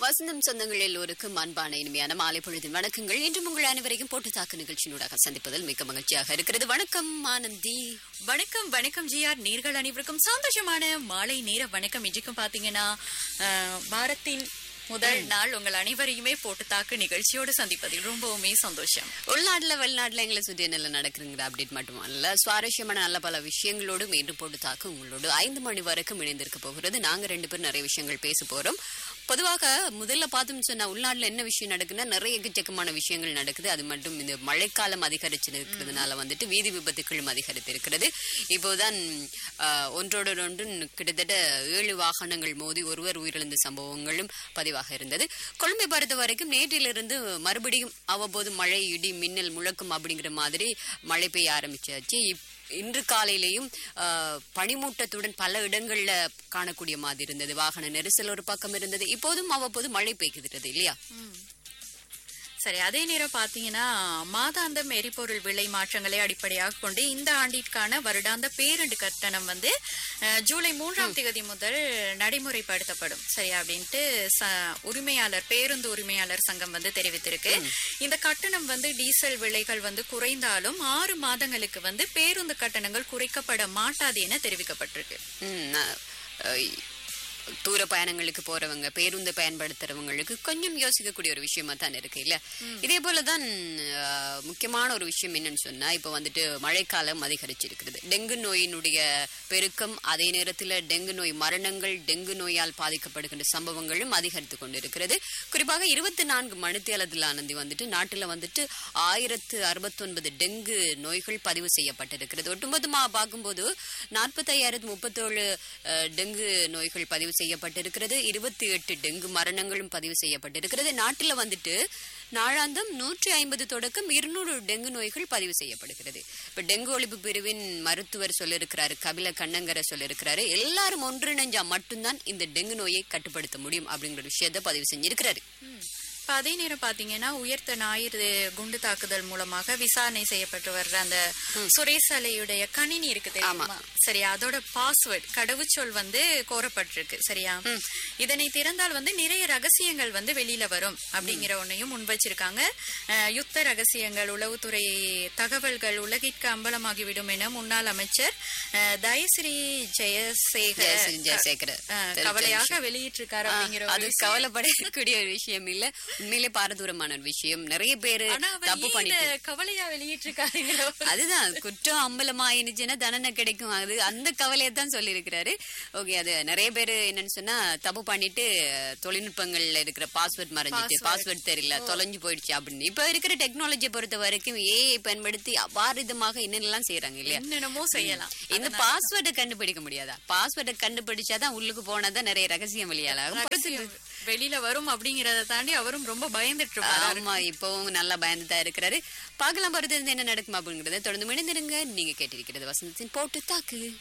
வசந்தம் சொந்தங்கள் எல்லோருக்கும் அன்பான இனிமையான மாலை பொழுதின் வணக்கங்கள் இன்றும் உங்கள் அனைவரையும் போட்டு தாக்கு நிகழ்ச்சியினூடாக சந்திப்பதில் மிக்க மகிழ்ச்சியாக இருக்கிறது வணக்கம் ஆனந்தி வணக்கம் வணக்கம் ஜிஆர் நேர்கள் அனைவருக்கும் சந்தோஷமான மாலை நேர வணக்கம் இன்றைக்கும் பாத்தீங்கன்னா அஹ், வாரத்தின் முதல் நாள் உங்கள் அனைவரையுமே போட்டு தாக்கு நிகழ்ச்சியோடு சந்திப்பதில் ரொம்பவுமே சந்தோஷம் உள்நாட்டுல வெளிநாட்டுல எங்களை சுற்றி என்ன நடக்குதுங்கிற அப்டேட் மட்டும் அல்ல சுவாரஸ்யமான நல்ல பல விஷயங்களோடு மீண்டும் போட்டு தாக்கு உங்களோடு ஐந்து மணி வரைக்கும் இணைந்திருக்க போகிறது நாங்க ரெண்டு பேரும் நிறைய விஷயங்கள் பேச போறோம் பொதுவாக முதல்ல பார்த்தோம்னு சொன்னா உள்நாட்டுல என்ன விஷயம் நடக்குன்னா நிறைய எக்கச்சக்கமான விஷயங்கள் நடக்குது அது மட்டும் இந்த மழைக்காலம் அதிகரிச்சு இருக்கிறதுனால வந்துட்டு வீதி விபத்துகளும் அதிகரித்து இருக்கிறது இப்போதான் ஆஹ், ஒன்றோடு ஒன்று கிட்டத்தட்ட ஏழு வாகனங்கள் மோதி ஒருவர் உயிரிழந்த சம்பவங்களும் பதிவாக இருந்தது கொழும்பை பொறுத்த வரைக்கும் நேற்றிலிருந்து மறுபடியும் அவ்வப்போது மழை இடி மின்னல் முழக்கம் அப்படிங்கிற மாதிரி மழை பெய்ய ஆரம்பிச்சாச்சு இப்- இன்று காலையிலேயும் ஆஹ், பனிமூட்டத்துடன் பல இடங்கள்ல காணக்கூடிய மாதிரி இருந்தது வாகன நெரிசல் ஒரு பக்கம் இருந்தது இப்போதும் அவ்வப்போது மழை பெய்கிறது இல்லையா சரி அதே நேரம் பாத்தீங்கன்னா மாதாந்தம் எரிபொருள் விலை மாற்றங்களை அடிப்படையாக கொண்டு இந்த ஆண்டிற்கான வருடாந்த பேருந்து கட்டணம் வந்து அஹ், ஜூலை மூன்றாம் தேதி முதல் நடைமுறைப்படுத்தப்படும் சரி அப்படின்ட்டு ச- உரிமையாளர் பேருந்து உரிமையாளர் சங்கம் வந்து தெரிவித்திருக்கு இந்த கட்டணம் வந்து டீசல் விலைகள் வந்து குறைந்தாலும் ஆறு மாதங்களுக்கு வந்து பேருந்து கட்டணங்கள் குறைக்கப்பட மாட்டாது என தெரிவிக்கப்பட்டிருக்கு ம், நான், அஹ், தூர பயணங்களுக்கு போறவங்க பேருந்து பயன்படுத்துறவங்களுக்கு கொஞ்சம் யோசிக்கக்கூடிய ஒரு விஷயமா தான் இருக்கு இல்ல இதே போலதான் அஹ், முக்கியமான ஒரு விஷயம் என்னன்னு சொன்னா இப்ப வந்துட்டு மழைக்காலம் அதிகரிச்சிருக்கிறது டெங்கு நோயினுடைய பெருக்கம் அதே நேரத்துல டெங்கு நோய் மரணங்கள் டெங்கு நோயால் பாதிக்கப்படுகின்ற சம்பவங்களும் அதிகரித்து கொண்டிருக்கிறது குறிப்பாக இருபத்தி நான்கு மணித்தேலத்தில் ஆனந்தி வந்துட்டு நாட்டுல வந்துட்டு ஆயிரத்து அறுபத்தொன்பது டெங்கு நோய்கள் பதிவு செய்யப்பட்டிருக்கிறது ஒட்டுமொத்தமா பார்க்கும்போது நாற்பத்தையாயிரத்து முப்பத்தேழு டெங்கு நோய்கள் பதிவு செய்யப்பட்டிருக்கிறது இருபத்தி எட்டு டெங்கு மரணங்களும் பதிவு செய்யப்பட்டிருக்கிறது நாட்டுல வந்துட்டு நாளாந்தம் நூற்றி ஐம்பது தொடக்கம் இருநூறு டெங்கு நோய்கள் பதிவு செய்யப்படுகிறது இப்ப டெங்கு ஒழிப்பு பிரிவின் மருத்துவர் சொல்லியிருக்கிறாரு கபில கண்ணங்கர சொல்லியிருக்கிறாரு எல்லாரும் ஒன்றிணைஞ்சா மட்டும்தான் இந்த டெங்கு நோயை கட்டுப்படுத்த முடியும் அப்படிங்கிற விஷயத்தை பதிவு செஞ்சிருக்கிறாரு இப்ப அதே நேரம் பாத்தீங்கன்னா உயர்த்த ஞாயிறு குண்டு தாக்குதல் மூலமாக விசாரணை செய்யப்பட்டு வர்ற அந்த சுரேஷ் அலையுடைய கணினி இருக்கு தெரியுமா சரியா அதோட பாஸ்வேர்ட் கடவுச்சொல் வந்து கோரப்பட்டிருக்கு சரியா இதனை திறந்தால் வந்து நிறைய ரகசியங்கள் வந்து வெளியில வரும் அப்படிங்கிற ஒன்னையும் முன் வச்சிருக்காங்க அஹ், யுத்த ரகசியங்கள் உளவுத்துறை தகவல்கள் உலகிற்கு அம்பலமாகிவிடும் என முன்னாள் அமைச்சர் அஹ், தயஸ்ரீ ஜெயசேகர் ஜெயஸ்ரீ ஜெயசேகர அஹ், தெரிவிச்ச கவலையாக விஷயம். வெளியிட்டிருக்காரு அப்படிங்கிற ஒரு அது விஷயம். கவலைப்படக்கூடிய ஒரு விஷயம் இல்ல உண்மையிலே பாரதூரமான ஒரு விஷயம் நிறைய பேரு ஆனா அவர் தப்பு ஏன் பண்ணிட்டு இத கவலையா வெளியிட்டிருக்காருங்கிற ஒரு- அதுதான் குற்றம் அம்பலமாயிருச்சுன்னா தண்டனை கிடைக்கும் அது அந்த கவலையை தான் சொல்லியிருக்கிறாரு ஓகே அது நிறைய பேர் என்னன்னு சொன்னா தப்பு பண்ணிட்டு அஹ், தொழில்நுட்பங்கள்ல இருக்கிற பாஸ்வேர்ட் மறைஞ்சிட்டு பாஸ்வேர்ட் தெரியல தொலைஞ்சு போயிடுச்சு அப்படின்னு இப்ப இருக்கிற டெக்னாலஜியை பொறுத்த வரைக்கும் ஏஐ பயன்படுத்தி அபாரிதமாக என்னென்னலாம் செய்யறாங்க இல்லையா என்னென்னமோ செய்யலாம் இந்த பாஸ்வேர்டை கண்டுபிடிக்க முடியாதா பாஸ்வேர்டை கண்டுபிடிச்சாதான் உள்ளுக்கு போனதான் நிறைய ரகசியம் வெளியாகும் ரகசியம் வெளியில வரும் அப்படிங்கறத தாண்டி அவரும் ரொம்ப பயந்துட்டு இருப்பாரு ஆமா இப்பவும் நல்லா பயந்து தான் இருக்கிறாரு பார்க்கலாம் பொறுத்து என்ன நடக்கும் அப்படிங்கறத தொடர்ந்து மிணிந்திருங்க நீங்க கேட்டிருக்கிறது வசந்தத்தின் போட்டு தாக்கு